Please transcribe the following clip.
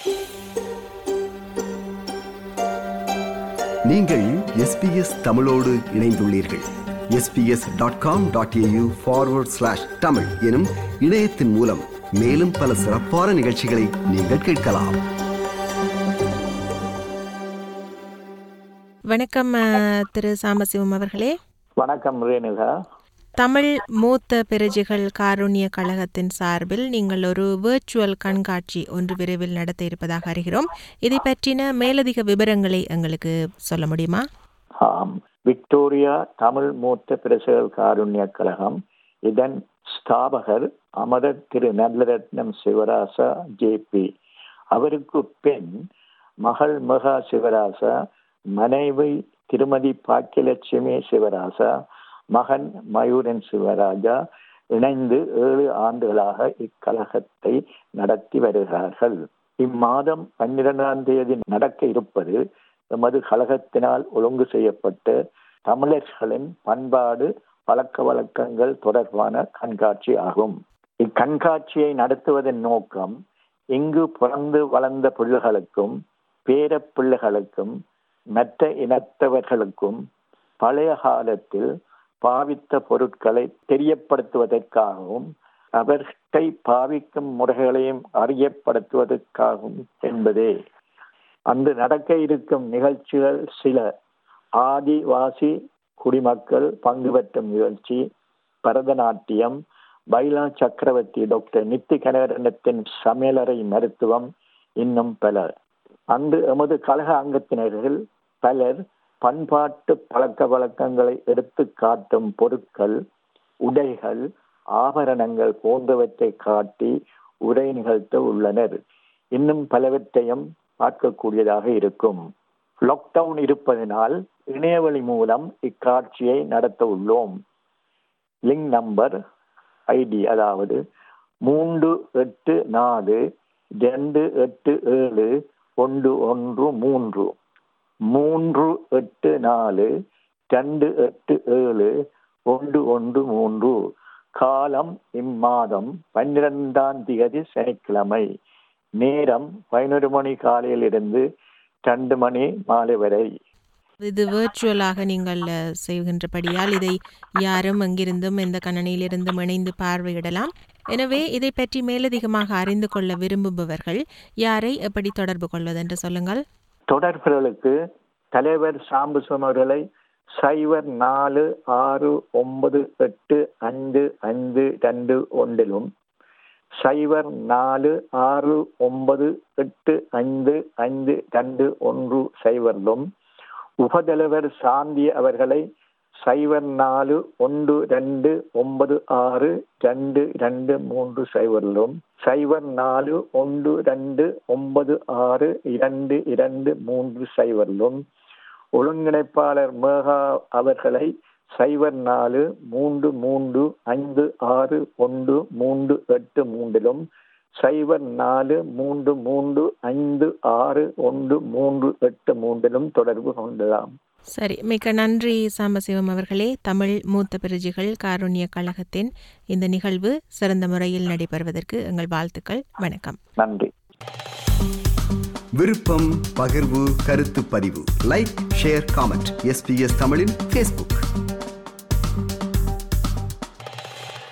நீங்கள் எஸ்பிஎஸ் தமிழோடு இணைந்துள்ளீர்கள் SBS dot com dot AU forward slash Tamil எனும் இணையத்தின் மூலம் மேலும் பல சிறப்பான நிகழ்ச்சிகளை நீங்கள் கேட்கலாம் வணக்கம் அஹ், திரு சாம்பசிவம் அவர்களே வணக்கம் ரேணுகா தமிழ் மூத்த பிரஜைகள் காருண்ய கழகத்தின் சார்பில் நீங்கள் ஒரு விர்ச்சுவல் கண்காட்சி ஒன்று விரைவில் நடத்த இருப்பதாக அறிகிறோம் இதை பற்றின மேலதிக விவரங்களை எங்களுக்கு சொல்ல முடியுமா ஆம் விக்டோரியா தமிழ் மூத்த பிரசகள் காருண்ய கழகம் இதன் ஸ்தாபகர் அமரர் திரு நல்லரத்னம் சிவராசா ஜேபி அவருக்கு பெண் மகள் மகா சிவராசா மனைவி திருமதி பாக்கியலட்சுமி சிவராசா மகன் மயூரன் சிவராஜா இணைந்து ஏழு ஆண்டுகளாக இக்கழகத்தை நடத்தி வருகிறார்கள் இம்மாதம் பன்னிரெண்டாம் தேதி நடக்க இருப்பது எமது கழகத்தினால் ஒழுங்கு செய்யப்பட்ட தமிழர்களின் பண்பாடு பழக்க வழக்கங்கள் தொடர்பான கண்காட்சி ஆகும் இக்கண்காட்சியை நடத்துவதன் நோக்கம் இங்கு பிறந்து வளர்ந்த பிள்ளைகளுக்கும் பேர பிள்ளைகளுக்கும் மற்ற இனத்தவர்களுக்கும் பழைய காலத்தில் பாவித்த பொருட்களை தெரியப்படுத்துவதற்காகவும் அவற்றை பாவிக்கும் முறைகளையும் அறியப்படுத்துவதற்காகவும் என்பதே அன்று நடக்க இருக்கும் நிகழ்ச்சிகள் சில ஆதிவாசி குடிமக்கள் பங்கு பெற்றும் நிகழ்ச்சி பரதநாட்டியம் பைலா சக்கரவர்த்தி டாக்டர் நித்தி கனகரனத்தின் சமையலறை மருத்துவம் இன்னும் பல அன்று எமது கழக அங்கத்தினர்கள் பலர் பண்பாட்டு பழக்க வழக்கங்களை எடுத்து காட்டும் பொருட்கள் உடைகள் ஆபரணங்கள் போன்றவற்றை காட்டி உரை நிகழ்த்த உள்ளனர் இன்னும் பலவற்றையும் பார்க்கக்கூடியதாக இருக்கும் லாக்டவுன் இருப்பதனால் இணையவழி மூலம் இக்காட்சியை நடத்த உள்ளோம் லிங்க் நம்பர் ஐடி அதாவது மூன்று எட்டு நாலு ரெண்டு எட்டு ஏழு ஒன்று ஒன்று மூன்று மூன்று எட்டு நாலு ரெண்டு எட்டு ஏழு ஒன்று ஒன்று மூன்று காலம் இம்மாதம் பன்னிரெண்டாம் தேதி சனிக்கிழமை நேரம் பதினொரு மணி காலையிலிருந்து ரெண்டு மணி மாலை வரை இது விர்ச்சுவலாக நீங்கள் அஹ், செய்கின்றபடியால் இதை யாரும் எங்கிருந்தும் எந்த கணனியிலிருந்தும் இணைந்து பார்வையிடலாம் எனவே இதை பற்றி மேலதிகமாக அறிந்து கொள்ள விரும்புபவர்கள் யாரை எப்படி தொடர்பு கொள்வதென்று சொல்லுங்கள் தொடர்புகளுக்கு தலைவர் சாம்புசம் அவர்களை சைபர் நாலு ஆறு ஒன்பது எட்டு அஞ்சு அஞ்சு ரெண்டு ஒன்றிலும் சைபர் நாலு ஆறு ஒன்பது எட்டு ஐந்து ஐந்து ரெண்டு ஒன்று சைபரிலும் உபதலைவர் சாந்தி அவர்களை சைபர் நாலு ஒன்று ரெண்டு ஒன்பது ஆறு ரெண்டு ரெண்டு மூன்று சைபரிலும் சைபர் நாலு ஒன்று ரெண்டு ஒன்பது ஆறு இரண்டு இரண்டு மூன்று சைபரிலும் ஒருங்கிணைப்பாளர் மேகா அவர்களை சைபர் நாலு மூன்று மூன்று ஐந்து ஆறு ஒன்று மூன்று எட்டு மூன்றிலும் சைபர் நாலு மூன்று மூன்று ஐந்து ஆறு ஒன்று மூன்று எட்டு மூன்றிலும் தொடர்பு கொள்ளலாம் சரி மிக்க நன்றி சாம்பசிவம் அவர்களே தமிழ் மூத்த பிரஜைகள் காருண்ய கழகத்தின் இந்த நிகழ்வு சிறந்த முறையில் நடைபெறுவதற்கு எங்கள் வாழ்த்துக்கள் வணக்கம் நன்றி விருப்பம் பகிர்வு கருத்து பதிவு லைக் ஷேர் காமெண்ட் எஸ்பிஎஸ் தமிழின் ஃபேஸ்புக்